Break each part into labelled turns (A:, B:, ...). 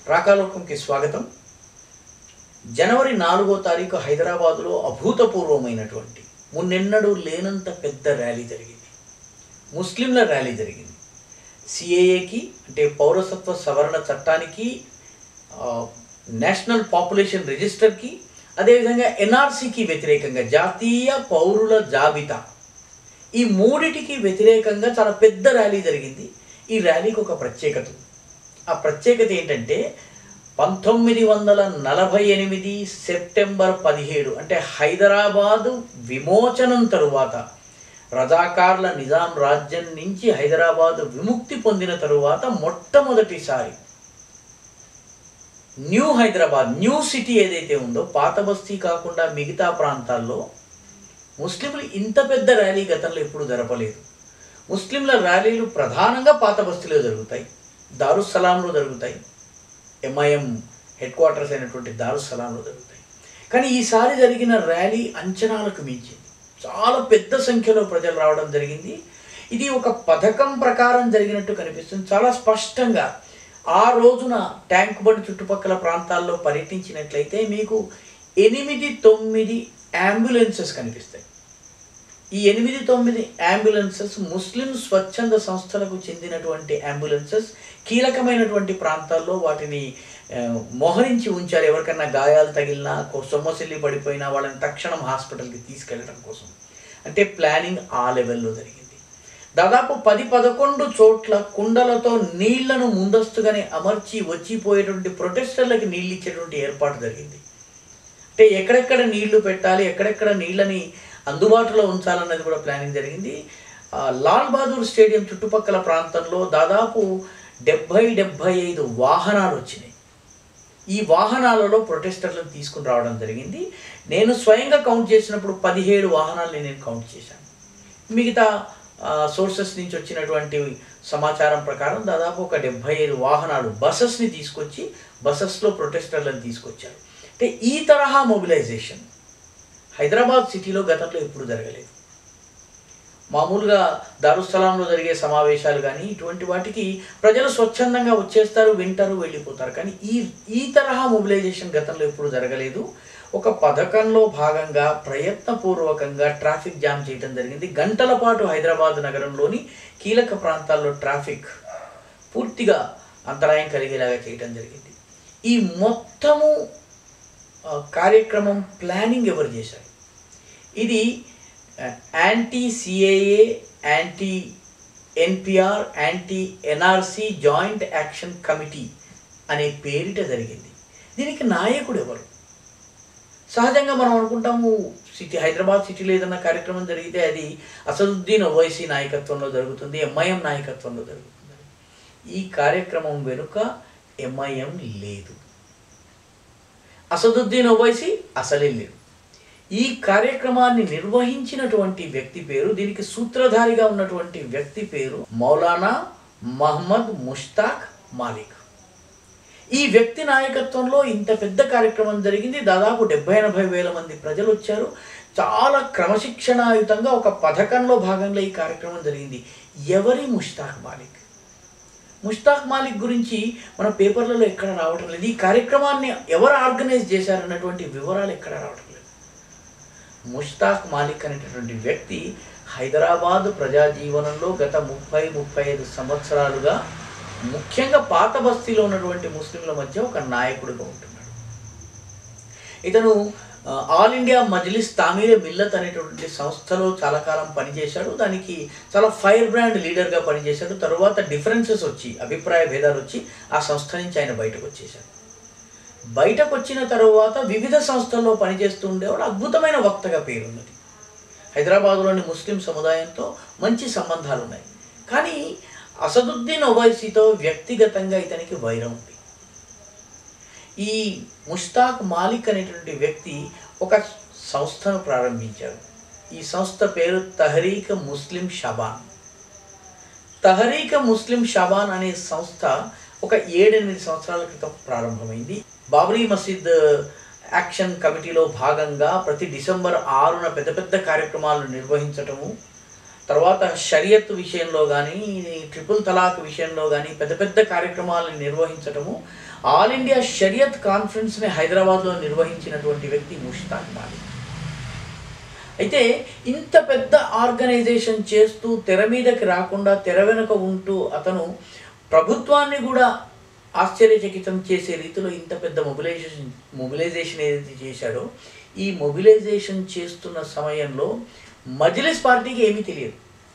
A: రాకాలోకంకి స్వాగతం జనవరి నాలుగో తారీఖు హైదరాబాదులో అభూతపూర్వమైనటువంటి మున్నెన్నడూ లేనంత పెద్ద ర్యాలీ జరిగింది ముస్లింల ర్యాలీ జరిగింది సిఏఏకి అంటే పౌరసత్వ సవరణ చట్టానికి ఆ, నేషనల్ పాపులేషన్ రిజిస్టర్కి అదేవిధంగా ఎన్ఆర్సీకి వ్యతిరేకంగా జాతీయ పౌరుల జాబితా ఈ మూడిటికి వ్యతిరేకంగా చాలా పెద్ద ర్యాలీ జరిగింది ఈ ర్యాలీకి ఒక ప్రత్యేకత ఉంది. ఆ ప్రత్యేకత ఏంటంటే పంతొమ్మిది వందల నలభై ఎనిమిది సెప్టెంబర్ పదిహేడు అంటే హైదరాబాదు విమోచనం తరువాత రజాకార్ల నిజాం రాజ్యం నుంచి హైదరాబాదు విముక్తి పొందిన తరువాత మొట్టమొదటిసారి న్యూ హైదరాబాద్ న్యూ సిటీ ఏదైతే ఉందో పాత బస్తీ కాకుండా మిగతా ప్రాంతాల్లో ముస్లింలు ఇంత పెద్ద ర్యాలీ గతంలో ఎప్పుడు జరపలేదు ముస్లింల ర్యాలీలు ప్రధానంగా పాత బస్తీలో జరుగుతాయి దారుస్సలాంలో జరుగుతాయి ఎంఐఎం హెడ్ క్వార్టర్స్ అయినటువంటి దారుస్సలాంలో జరుగుతాయి కానీ ఈసారి జరిగిన ర్యాలీ అంచనాలకు మించింది చాలా పెద్ద సంఖ్యలో ప్రజలు రావడం జరిగింది ఇది ఒక పథకం ప్రకారం జరిగినట్టు కనిపిస్తుంది చాలా స్పష్టంగా ఆ రోజున ట్యాంక్ బండ్ చుట్టుపక్కల ప్రాంతాల్లో పర్యటించినట్లయితే మీకు ఎనిమిది తొమ్మిది అంబులెన్సెస్ కనిపిస్తాయి ఈ ఎనిమిది తొమ్మిది అంబులెన్సెస్ ముస్లిం స్వచ్ఛంద సంస్థలకు చెందినటువంటి అంబులెన్సెస్ కీలకమైనటువంటి ప్రాంతాల్లో వాటిని ఆ, మోహరించి ఉంచారు ఎవరికన్నా గాయాలు తగిలినా కొ- సొమ్మసిల్లి పడిపోయినా వాళ్ళని తక్షణం హాస్పిటల్కి తీసుకెళ్ళడం కోసం అంటే ప్లానింగ్ ఆ లెవెల్లో జరిగింది దాదాపు పది పదకొండు చోట్ల కుండలతో నీళ్లను ముందస్తుగానే అమర్చి వచ్చిపోయేటువంటి ప్రొటెస్టర్లకి నీళ్ళు ఇచ్చేటువంటి ఏర్పాటు జరిగింది అంటే ఎక్కడెక్కడ నీళ్లు పెట్టాలి ఎక్కడెక్కడ నీళ్ళని అందుబాటులో ఉంచాలన్నది కూడా ప్లానింగ్ జరిగింది ఆ, లాల్ బహదూర్ స్టేడియం చుట్టుపక్కల ప్రాంతంలో దాదాపు డెబ్భై డెబ్భై ఐదు వాహనాలు వచ్చినాయి ఈ వాహనాలలో ప్రొటెస్టర్లను తీసుకుని రావడం జరిగింది నేను స్వయంగా కౌంట్ చేసినప్పుడు పదిహేడు వాహనాలని నేను కౌంట్ చేశాను మిగతా సోర్సెస్ నుంచి వచ్చినటువంటి సమాచారం ప్రకారం దాదాపు ఒక డెబ్భై ఐదు వాహనాలు బసెస్ని తీసుకొచ్చి బసెస్లో ప్రొటెస్టర్లను తీసుకొచ్చారు అంటే ఈ తరహా మొబిలైజేషన్ హైదరాబాద్ సిటీలో గతంలో ఎప్పుడు జరగలేదు మామూలుగా దారుస్థలంలో జరిగే సమావేశాలు కానీ ఇటువంటి వాటికి ప్రజలు స్వచ్ఛందంగా వచ్చేస్తారు వింటారు వెళ్ళిపోతారు కానీ ఈ ఈ తరహా మొబిలైజేషన్ గతంలో ఎప్పుడు జరగలేదు ఒక పథకంలో భాగంగా ప్రయత్నపూర్వకంగా ట్రాఫిక్ జామ్ చేయడం జరిగింది గంటల పాటు హైదరాబాద్ నగరంలోని కీలక ప్రాంతాల్లో ట్రాఫిక్ పూర్తిగా అంతరాయం కలిగేలాగా చేయడం జరిగింది ఈ మొత్తము ఆ, కార్యక్రమం ప్లానింగ్ ఎవరు చేశారు ఇది anti CAA anti NPR anti NRC joint action committee అనే పేరిట జరిగింది దీనికి నాయకుడు ఎవరు సహజంగా మనం అనుకుంటాము సిటీ హైదరాబాద్ సిటీలో ఏదైనా కార్యక్రమం జరిగితే అది అసదుద్దీన్ ఓవైసీ నాయకత్వంలో జరుగుతుంది ఎంఐఎం నాయకత్వంలో జరుగుతుంది ఈ కార్యక్రమం వెనుక ఎంఐఎం లేదు అసదుద్దీన్ ఓవైసీ అసలే లేదు ఈ కార్యక్రమాన్ని నిర్వహించినటువంటి వ్యక్తి పేరు దీనికి సూత్రధారిగా ఉన్నటువంటి వ్యక్తి పేరు మౌలానా మహమ్మద్ ముష్తాక్ మాలిక్ ఈ వ్యక్తి నాయకత్వంలో ఇంత పెద్ద కార్యక్రమం జరిగింది దాదాపు డెబ్బై ఎనభై వేల మంది ప్రజలు వచ్చారు చాలా క్రమశిక్షణాయుతంగా ఒక పథకంలో భాగంగా ఈ కార్యక్రమం జరిగింది ఎవరి ముష్తాక్ మాలిక్ ముష్తాక్ మాలిక్ గురించి మన పేపర్లలో ఎక్కడ రావటం లేదు ఈ కార్యక్రమాన్ని ఎవరు ఆర్గనైజ్ చేశారన్నటువంటి వివరాలు ఎక్కడ రావటం లేదు ముష్తాక్ మాలిక్ అనేటటువంటి వ్యక్తి హైదరాబాద్ ప్రజా జీవనంలో గత ముప్పై ముప్పై ఐదు సంవత్సరాలుగా ముఖ్యంగా పాత బస్తీలో ఉన్నటువంటి ముస్లింల మధ్య ఒక నాయకుడిగా ఉంటున్నాడు ఇతను ఆ, ఆల్ ఇండియా మజ్లిస్ తామీరే మిల్లత్ అనేటటువంటి సంస్థలో చాలా కాలం పనిచేశాడు దానికి చాలా ఫైర్ బ్రాండ్ లీడర్గా పనిచేశాడు తరువాత డిఫరెన్సెస్ వచ్చి అభిప్రాయ భేదాలు వచ్చి ఆ సంస్థ నుంచి ఆయన బయటకు వచ్చేశాడు బయటకు వచ్చిన తరువాత వివిధ సంస్థల్లో పనిచేస్తూ ఉండేవాడు అద్భుతమైన వక్తగా పేరున్నది హైదరాబాద్లోని ముస్లిం సముదాయంతో మంచి సంబంధాలు ఉన్నాయి కానీ అసదుద్దీన్ ఓవైసీతో వ్యక్తిగతంగా ఇతనికి వైరం ఉంది ఈ ముష్తాక్ మాలిక్ అనేటువంటి వ్యక్తి ఒక సంస్థను ప్రారంభించారు ఈ సంస్థ పేరు తహరీక్ ముస్లిం షబాన్ తహరీక ముస్లిం షబాన్ అనే సంస్థ ఒక ఏడెనిమిది సంవత్సరాల క్రితం ప్రారంభమైంది బాబ్రీ మసీద్ యాక్షన్ కమిటీలో భాగంగా ప్రతి డిసెంబర్ ఆరున పెద్ద పెద్ద కార్యక్రమాలు నిర్వహించటము తర్వాత షరియత్ విషయంలో కానీ ట్రిపుల్ తలాక్ విషయంలో కానీ పెద్ద పెద్ద కార్యక్రమాలను నిర్వహించటము ఆల్ ఇండియా షరియత్ కాన్ఫరెన్స్ని హైదరాబాద్లో నిర్వహించినటువంటి వ్యక్తి ముష్తాక్ మాలిక్ అయితే ఇంత పెద్ద ఆర్గనైజేషన్ చేస్తూ తెర మీదకి రాకుండా తెర వెనుక ఉంటూ అతను ప్రభుత్వాన్ని కూడా ఆశ్చర్యచకితం చేసే రీతిలో ఇంత పెద్ద మొబిలైజేషన్ మొబిలైజేషన్ ఏదైతే చేశాడో ఈ మొబిలైజేషన్ చేస్తున్న సమయంలో మజ్లిస్ పార్టీకి ఏమీ తెలియదు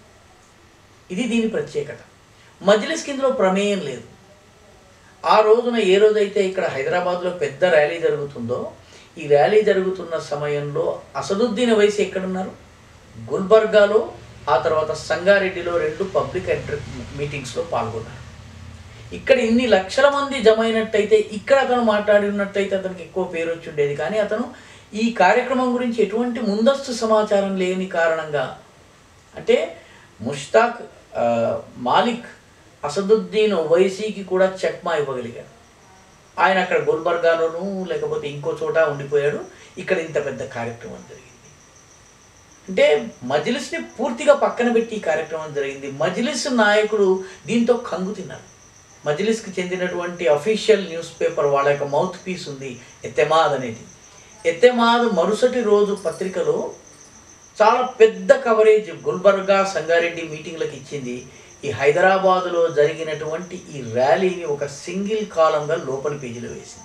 A: ఇది దీని ప్రత్యేకత మజ్లిస్ కిందలో ప్రమేయం లేదు ఆ రోజున ఏ రోజైతే ఇక్కడ హైదరాబాద్లో పెద్ద ర్యాలీ జరుగుతుందో ఈ ర్యాలీ జరుగుతున్న సమయంలో అసదుద్దీన్ వయసు ఎక్కడున్నారు గుల్బర్గాలో ఆ తర్వాత సంగారెడ్డిలో రెండు పబ్లిక్ ఎంటర్ మీటింగ్స్లో పాల్గొన్నారు ఇక్కడ ఇన్ని లక్షల మంది జమ అయినట్టయితే ఇక్కడ అతను మాట్లాడి ఉన్నట్టయితే అతనికి ఎక్కువ పేరు వచ్చి ఉండేది కానీ అతను ఈ కార్యక్రమం గురించి ఎటువంటి ముందస్తు సమాచారం లేని కారణంగా అంటే ముష్తాక్ ఆ, మాలిక్ అసదుద్దీన్ ఓవైసీకి కూడా చెక్మా ఇవ్వగలిగాడు ఆయన అక్కడ గుల్బర్గాలోనూ లేకపోతే ఇంకో చోట ఉండిపోయాడు ఇక్కడ ఇంత పెద్ద కార్యక్రమం జరిగింది అంటే మజ్లిస్ని పూర్తిగా పక్కన పెట్టి ఈ కార్యక్రమం జరిగింది మజ్లిస్ నాయకుడు దీంతో కంగు తిన్నారు మజ్లిస్కి చెందినటువంటి అఫీషియల్ న్యూస్ పేపర్ వాళ్ళ యొక్క మౌత్ పీస్ ఉంది ఎత్తెమాద్ అనేది ఎత్తెమాద్ మరుసటి రోజు పత్రికలో చాలా పెద్ద కవరేజ్ గుల్బర్గా సంగారెడ్డి మీటింగ్లకు ఇచ్చింది ఈ హైదరాబాదులో జరిగినటువంటి ఈ ర్యాలీని ఒక సింగిల్ కాలంగా లోపలి పేజీలో వేసింది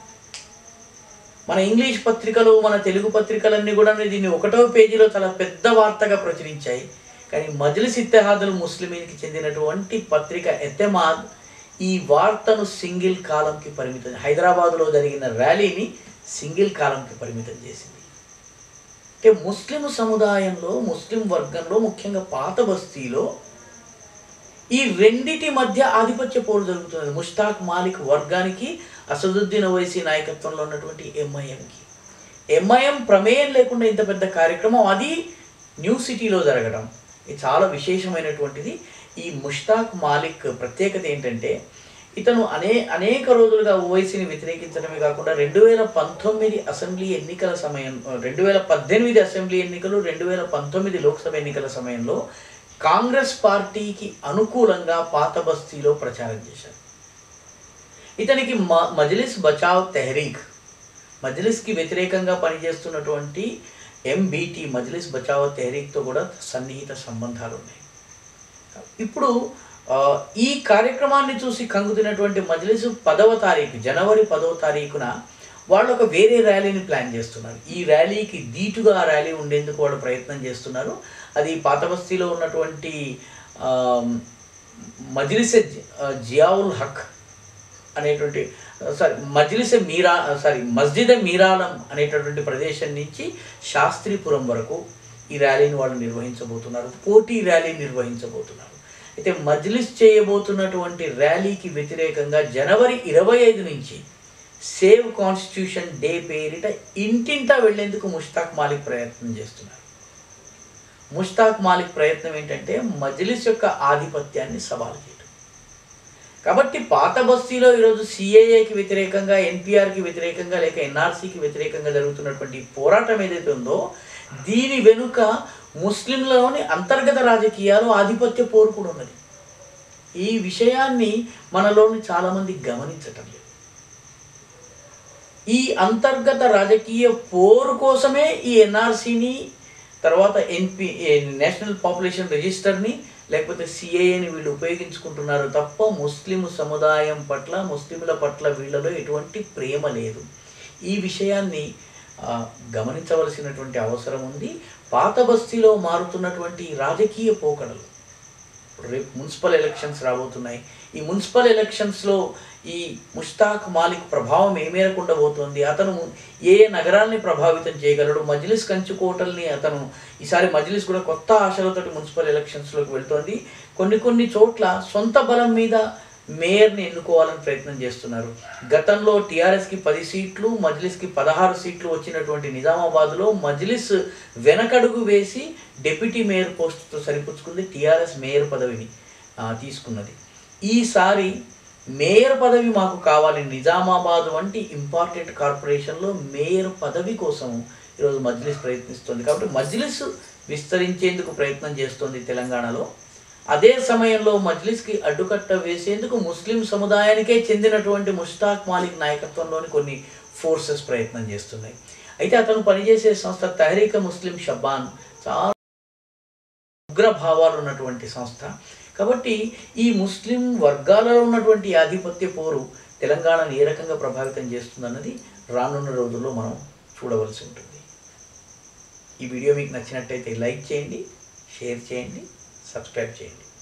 A: మన ఇంగ్లీష్ పత్రికలు మన తెలుగు పత్రికలన్నీ కూడా దీన్ని ఒకటో పేజీలో చాలా పెద్ద వార్తగా ప్రచురించాయి కానీ మజ్లిస్ ఇత్తెహాదుల్ ముస్లిమీన్కి చెందినటువంటి పత్రిక ఎత్తెమాద్ ఈ వార్తను సింగిల్ కాలంకి పరిమితం హైదరాబాదులో జరిగిన ర్యాలీని సింగిల్ కాలంకి పరిమితం చేసింది అంటే ముస్లిం సముదాయంలో ముస్లిం వర్గంలో ముఖ్యంగా పాత బస్తీలో ఈ రెండిటి మధ్య ఆధిపత్య పోరు జరుగుతున్నది ముష్తాక్ మాలిక్ వర్గానికి అసదుద్దీన్ ఓవైసీ నాయకత్వంలో ఉన్నటువంటి ఎంఐఎంకి ఎంఐఎం ప్రమేయం లేకుండా ఇంత పెద్ద కార్యక్రమం అది న్యూ సిటీలో జరగడం ఇది చాలా విశేషమైనటువంటిది ఈ ముష్తాక్ మాలిక్ ప్రత్యేకత ఏంటంటే ఇతను అనే అనేక రోజులుగా ఓవైసీని వ్యతిరేకించడమే కాకుండా రెండు వేల పంతొమ్మిది అసెంబ్లీ ఎన్నికల సమయం రెండు వేల పద్దెనిమిది అసెంబ్లీ ఎన్నికలు రెండు వేల పంతొమ్మిది లోక్సభ ఎన్నికల సమయంలో కాంగ్రెస్ పార్టీకి అనుకూలంగా పాత బస్తీలో ప్రచారం చేశారు ఇతనికి మ మజ్లిస్ బచావ్ తెహరీక్ మజ్లిస్కి వ్యతిరేకంగా పనిచేస్తున్నటువంటి ఎంబీటీ మజ్లిస్ బచావ్ తెహరీక్తో కూడా సన్నిహిత సంబంధాలు ఉన్నాయి ఇప్పుడు ఆ, ఈ కార్యక్రమాన్ని చూసి కంగుతినటువంటి మజ్లిస్ పదవ తారీఖు జనవరి పదవ తారీఖున వాళ్ళు ఒక వేరే ర్యాలీని ప్లాన్ చేస్తున్నారు ఈ ర్యాలీకి దీటుగా ఆ ర్యాలీ ఉండేందుకు వాళ్ళు ప్రయత్నం చేస్తున్నారు అది పాత బస్తీలో ఉన్నటువంటి ఆ, మజ్లిస్ జి- జియావుల్ హక్ అనేటువంటి సారీ మజ్లిస్ మీరా సారీ మస్జిద్ మీరాలం అనేటటువంటి ప్రదేశం నుంచి శాస్త్రీపురం వరకు ఈ ర్యాలీని వాళ్ళు నిర్వహించబోతున్నారు పోటీ ర్యాలీ నిర్వహించబోతున్నారు అయితే మజ్లిస్ చేయబోతున్నటువంటి ర్యాలీకి వ్యతిరేకంగా జనవరి ఇరవై ఐదు నుంచి సేవ్ కాన్స్టిట్యూషన్ డే పేరిట ఇంటింటా వెళ్లేందుకు ముష్తాక్ మాలిక్ ప్రయత్నం చేస్తున్నారు ముష్తాక్ మాలిక్ ప్రయత్నం ఏంటంటే మజ్లిస్ యొక్క ఆధిపత్యాన్ని సవాలు చేయడం కాబట్టి పాత బస్తీలో ఈరోజు సిఏఏకి వ్యతిరేకంగా ఎన్పిఆర్కి వ్యతిరేకంగా లేక ఎన్ఆర్సీకి వ్యతిరేకంగా జరుగుతున్నటువంటి ఈ పోరాటం ఏదైతే ఉందో దీని వెనుక ముస్లింలలోని అంతర్గత రాజకీయాలు ఆధిపత్య పోరు కూడా ఉన్నది ఈ విషయాన్ని మనలోని చాలామంది గమనించటం లేదు ఈ అంతర్గత రాజకీయ పోరు కోసమే ఈ ఎన్ఆర్సీని తర్వాత ఎన్పి నేషనల్ పాపులేషన్ రిజిస్టర్ని లేకపోతే సిఏఏని వీళ్ళు ఉపయోగించుకుంటున్నారు తప్ప ముస్లిం సముదాయం పట్ల ముస్లింల పట్ల వీళ్ళలో ఎటువంటి ప్రేమ లేదు ఈ విషయాన్ని ఆ, గమనించవలసినటువంటి అవసరం ఉంది పాత బస్తీలో మారుతున్నటువంటి ఈ రాజకీయ పోకడలు రేపు మున్సిపల్ ఎలక్షన్స్ రాబోతున్నాయి ఈ మున్సిపల్ ఎలక్షన్స్లో ఈ ముష్తాక్ మాలిక్ ప్రభావం ఏ మేరకు ఉండబోతోంది అతను ఏ ఏ నగరాల్ని ప్రభావితం చేయగలడు మజ్లిస్ కంచుకోటల్ని అతను ఈసారి మజ్లిస్ కూడా కొత్త ఆశలతోటి మున్సిపల్ ఎలక్షన్స్లోకి వెళ్తోంది కొన్ని కొన్ని చోట్ల సొంత బలం మీద మేయర్ని ఎన్నుకోవాలని ప్రయత్నం చేస్తున్నారు గతంలో టీఆర్ఎస్కి పది సీట్లు మజ్లిస్కి పదహారు సీట్లు వచ్చినటువంటి నిజామాబాద్లో మజ్లిస్ వెనకడుగు వేసి డిప్యూటీ మేయర్ పోస్టుతో సరిపుచ్చుకుంది టీఆర్ఎస్ మేయర్ పదవిని ఆ, తీసుకున్నది ఈసారి మేయర్ పదవి మాకు కావాలి నిజామాబాద్ వంటి ఇంపార్టెంట్ కార్పొరేషన్లో మేయర్ పదవి కోసం ఈరోజు మజ్లిస్ ప్రయత్నిస్తుంది కాబట్టి మజ్లిస్ విస్తరించేందుకు ప్రయత్నం చేస్తుంది తెలంగాణలో అదే సమయంలో మజ్లిస్కి అడ్డుకట్ట వేసేందుకు ముస్లిం సముదాయానికే చెందినటువంటి ముష్తాక్ మాలిక్ నాయకత్వంలోని కొన్ని ఫోర్సెస్ ప్రయత్నం చేస్తున్నాయి అయితే అతను పనిచేసే సంస్థ తహరీక ముస్లిం షబ్బాన్ చాలా ఉగ్ర భావాలు ఉన్నటువంటి సంస్థ కాబట్టి ఈ ముస్లిం వర్గాలలో ఉన్నటువంటి ఈ ఆధిపత్య పోరు తెలంగాణను ఏ రకంగా ప్రభావితం చేస్తుందన్నది రానున్న రోజుల్లో మనం చూడవలసి ఉంటుంది ఈ వీడియో మీకు నచ్చినట్టయితే లైక్ చేయండి షేర్ చేయండి సబ్స్క్రైబ్ చేయండి